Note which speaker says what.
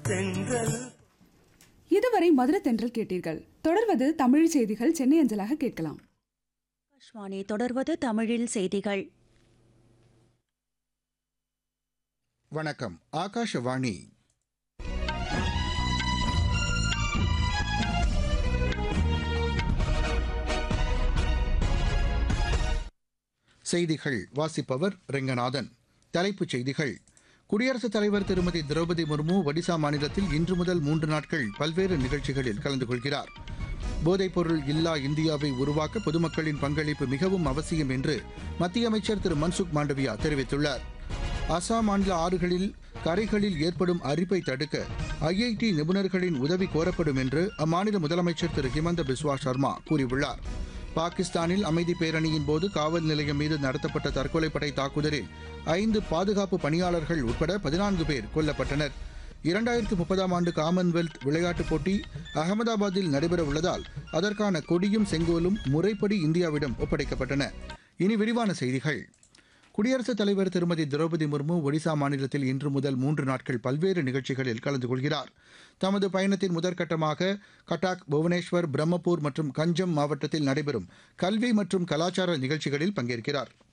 Speaker 1: தென்றல்
Speaker 2: இதுவரை மதுர தென்றல் கேட்டீர்கள் தொடர்வது தமிழ் செய்திகள் சென்னை அஞ்சலாக கேட்கலாம்
Speaker 3: ஆகாஷ்வாணி தொடர்வது தமிழில் செய்திகள்
Speaker 4: வணக்கம் ஆகாஷவாணி செய்திகள் வாசிப்பவர் ரெங்கநாதன் தலைப்புச் செய்திகள் குடியரசுத் தலைவர் திருமதி திரௌபதி முர்மு ஒடிசா மாநிலத்தில் இன்று முதல் மூன்று நாட்கள் பல்வேறு நிகழ்ச்சிகளில் கலந்து கொள்கிறார் போதைப்பொருள் இல்லா இந்தியாவை உருவாக்க பொதுமக்களின் பங்களிப்பு மிகவும் அவசியம் என்று மத்திய அமைச்சர் திரு மன்சுக் மாண்டவியா தெரிவித்துள்ளார் அசாம் மாநில ஆறுகளில் கரைகளில் ஏற்படும் அரிப்பை தடுக்க ஐஐடி நிபுணர்களின் உதவி கோரப்படும் என்று அம்மாநில முதலமைச்சர் திரு ஹிமந்த பிஸ்வா சர்மா கூறியுள்ளார் பாகிஸ்தானில் அமைதி பேரணியின் போது காவல் நிலையம் மீது நடத்தப்பட்ட தற்கொலைப்படை தாக்குதலில் ஐந்து பாதுகாப்பு பணியாளர்கள் உட்பட பதினான்கு பேர் கொல்லப்பட்டனர் இரண்டாயிரத்து முப்பதாம் ஆண்டு காமன்வெல்த் விளையாட்டுப் போட்டி அகமதாபாத்தில் நடைபெற உள்ளதால் அதற்கான கொடியும் செங்கோலும் முறைப்படி இந்தியாவிடம் ஒப்படைக்கப்பட்டன இனி விரிவான செய்திகள் குடியரசுத் தலைவர் திருமதி திரௌபதி முர்மு ஒடிசா மாநிலத்தில் இன்று முதல் மூன்று நாட்கள் பல்வேறு நிகழ்ச்சிகளில் கலந்து கொள்கிறார் தமது பயணத்தின் முதற்கட்டமாக கட்டாக் புவனேஸ்வர் பிரம்மபூர் மற்றும் கஞ்சம் மாவட்டத்தில் நடைபெறும் கல்வி மற்றும் கலாச்சார நிகழ்ச்சிகளில் பங்கேற்கிறார்